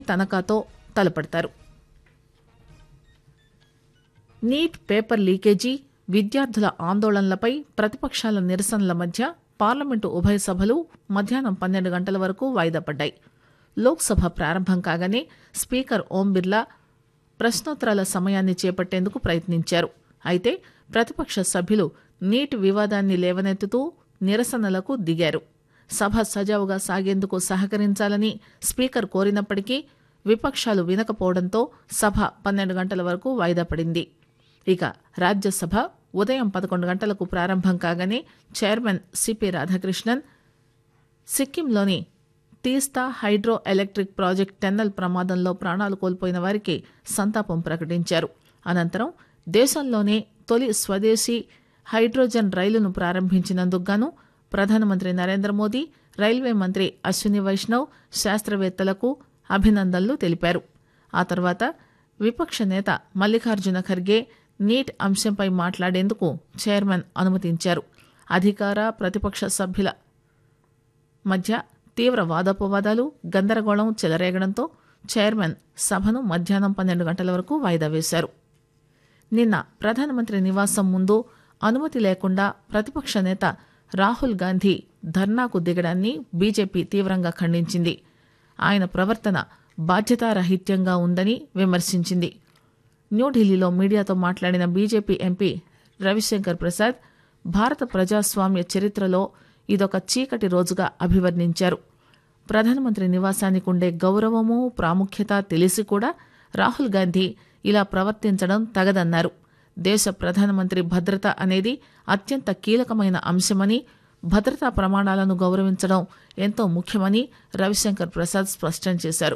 తనఖాతో తలపడతారు NEET paper leakage విద్యార్థుల ఆందోళనలపై ప్రతిపక్షాల నిరసనల మధ్య పార్లమెంటు ఉభయ సభలు మధ్యాహ్నం పన్నెండు గంటల వరకు వాయిదా పడ్డాయి లోక్సభ ప్రారంభం కాగానే స్పీకర్ ఓం బిర్లా ప్రశ్నోత్తరాల సమయాన్ని చేపట్టేందుకు ప్రయత్నించారు అయితే ప్రతిపక్ష సభ్యులు నీట్ వివాదాన్ని లేవనెత్తుతూ నిరసనలకు దిగారు సభ సజావుగా సాగేందుకు సహకరించాలని స్పీకర్ కోరినప్పటికీ విపక్షాలు వినకపోవడంతో సభ పన్నెండు గంటల వరకు వాయిదా పడింది ఇక రాజ్యసభ ఉదయం పదకొండు గంటలకు ప్రారంభం కాగానే చైర్మన్ సిపి రాధాకృష్ణన్ సిక్కింలోని తీస్తా హైడ్రో ఎలక్ట్రిక్ ప్రాజెక్ట్ టెన్నల్ ప్రమాదంలో ప్రాణాలు కోల్పోయిన వారికి సంతాపం ప్రకటించారు అనంతరం దేశంలోనే తొలి స్వదేశీ హైడ్రోజన్ రైలును ప్రారంభించినందుకు గాను ప్రధానమంత్రి నరేంద్ర మోదీ రైల్వే మంత్రి అశ్విని వైష్ణవ్ శాస్త్రవేత్తలకు అభినందనలు తెలిపారు ఆ తర్వాత విపక్ష నేత మల్లికార్జున ఖర్గే నీట్ అంశంపై మాట్లాడేందుకు చైర్మన్ అనుమతించారు అధికార ప్రతిపక్ష సభ్యుల మధ్య తీవ్ర వాదోపవాదాలు గందరగోళం చెలరేగడంతో చైర్మన్ సభను మధ్యాహ్నం పన్నెండు గంటల వరకు వాయిదా వేశారు నిన్న ప్రధానమంత్రి నివాసం ముందు అనుమతి లేకుండా ప్రతిపక్ష నేత రాహుల్ గాంధీ ధర్నాకు దిగడాన్ని బీజేపీ తీవ్రంగా ఖండించింది ఆయన ప్రవర్తన బాధ్యతారహిత్యంగా ఉందని విమర్శించింది న్యూఢిల్లీలో మీడియాతో మాట్లాడిన బీజేపీ ఎంపీ రవిశంకర్ ప్రసాద్ భారత ప్రజాస్వామ్య చరిత్రలో ఇదొక చీకటి రోజుగా అభివర్ణించారు ప్రధానమంత్రి నివాసానికి ఉండే గౌరవము ప్రాముఖ్యత తెలిసి కూడా రాహుల్ గాంధీ ఇలా ప్రవర్తించడం తగదన్నారు దేశ ప్రధానమంత్రి భద్రత అనేది అత్యంత కీలకమైన అంశమని భద్రతా ప్రమాణాలను గౌరవించడం ఎంతో ముఖ్యమని రవిశంకర్ ప్రసాద్ స్పష్టం చేశారు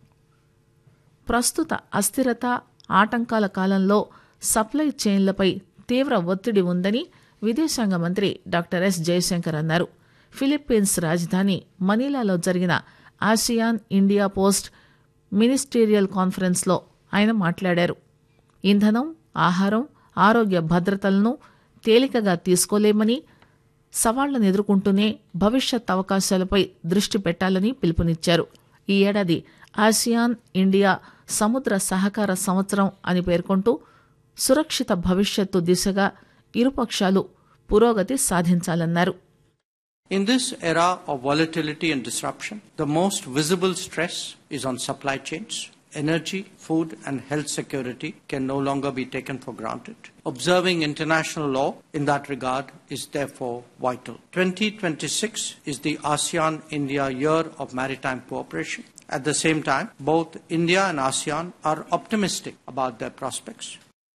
ప్రస్తుత అస్థిరత ఆటంకాల కాలంలో సప్లై చైన్లపై తీవ్ర ఒత్తిడి ఉందని విదేశాంగ మంత్రి డాక్టర్ ఎస్ జయశంకర్ అన్నారు ఫిలిప్పీన్స్ రాజధాని మనీలాలో జరిగిన ఆసియాన్ ఇండియా పోస్ట్ మినిస్టీరియల్ కాన్ఫరెన్స్లో ఆయన మాట్లాడారు ఇంధనం ఆహారం ఆరోగ్య భద్రతలను తేలికగా తీసుకోలేమని సవాళ్లను ఎదుర్కొంటూనే భవిష్యత్ అవకాశాలపై దృష్టి పెట్టాలని పిలుపునిచ్చారు ఈ ఏడాది ఆసియాన్ ఇండియా సముద్ర సహకార సంవత్సరం అని పేర్కొంటూ సురక్షిత భవిష్యత్తు దిశగా ఇరుపక్షాలు పురోగతి సాధించాలన్నారు In this era of volatility and disruption, the most visible stress is on supply chains. Energy, food, and health security can no longer be taken for granted. Observing international law in that regard is therefore vital. 2026 is the ASEAN India Year of Maritime Cooperation. At the same time, both India and ASEAN are optimistic about their prospects.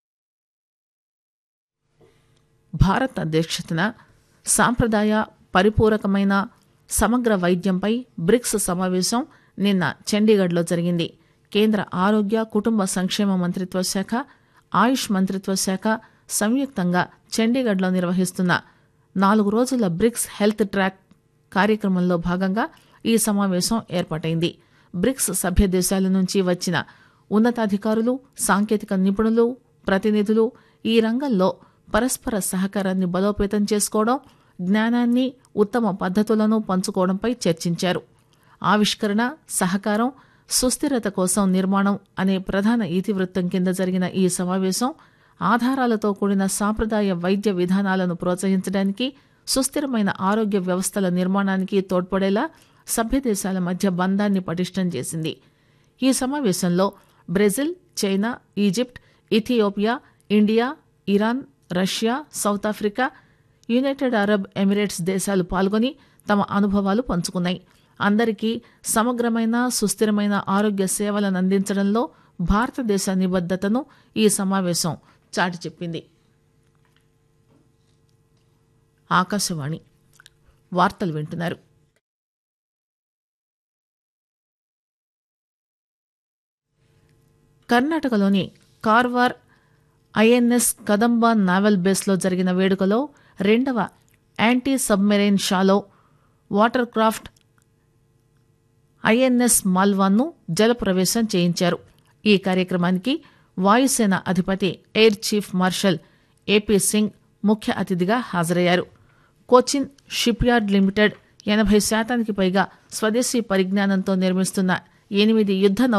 Bharat అధ్యక్షతన సాంప్రదాయ పరిపూరకమైన సమగ్ర వైద్యంపై bricks సమావేశం నిన్న చండీగఢ్లో జరిగింది కేంద్ర ఆరోగ్య కుటుంబ సంక్షేమ మంత్రిత్వ శాఖ ఆయుష్ మంత్రిత్వ శాఖ సంయుక్తంగా చండీగఢ్లో నిర్వహిస్తున్న నాలుగు రోజుల బ్రిక్స్ హెల్త్ ట్రాక్ కార్యక్రమంలో భాగంగా ఈ సమావేశం ఏర్పాటైంది బ్రిక్స్ సభ్య దేశాల నుంచి వచ్చిన ఉన్నతాధికారులు సాంకేతిక నిపుణులు ప్రతినిధులు ఈ రంగంలో పరస్పర సహకారాన్ని బలోపేతం చేసుకోవడం జ్ఞానాన్ని ఉత్తమ పద్ధతులను పంచుకోవడంపై చర్చించారు ఆవిష్కరణ సహకారం సుస్థిరత కోసం నిర్మాణం అనే ప్రధాన ఇతివృత్తం కింద జరిగిన ఈ సమావేశం ఆధారాలతో కూడిన సాంప్రదాయ వైద్య విధానాలను ప్రోత్సహించడానికి సుస్థిరమైన ఆరోగ్య వ్యవస్థల నిర్మాణానికి తోడ్పడేలా సభ్య దేశాల మధ్య బంధాన్ని పటిష్టం చేసింది ఈ సమావేశంలో Brazil China Egypt Ethiopia India Iran Russia South Africa United Arab Emirates దేశాలు పాల్గొని తమ అనుభవాలు పంచుకున్నాయి అందరికీ సమగ్రమైన సుస్థిరమైన ఆరోగ్య సేవలను అందించడంలో భారతదేశ నిబద్దతను ఈ సమావేశం చాటి చెప్పింది ఆకాశవాణి వార్తలు వింటున్నారు కర్ణాటకలోని కార్వార్ ఐఎన్ఎస్ కదంబా నావల్ బేస్లో జరిగిన వేడుకలో రెండవ anti submarine shallow water craft INS మాల్వాన్ను జలప్రవేశం చేయించారు ఈ కార్యక్రమానికి వాయుసేన అధిపతి air chief marshal AP Singh ముఖ్య అతిథిగా హాజరయ్యారు కోచిన్ షిప్ యార్డ్ లిమిటెడ్ ఎనభై శాతానికి పైగా స్వదేశీ పరిజ్ఞానంతో నిర్మిస్తున్న ఎనిమిది యుద్ద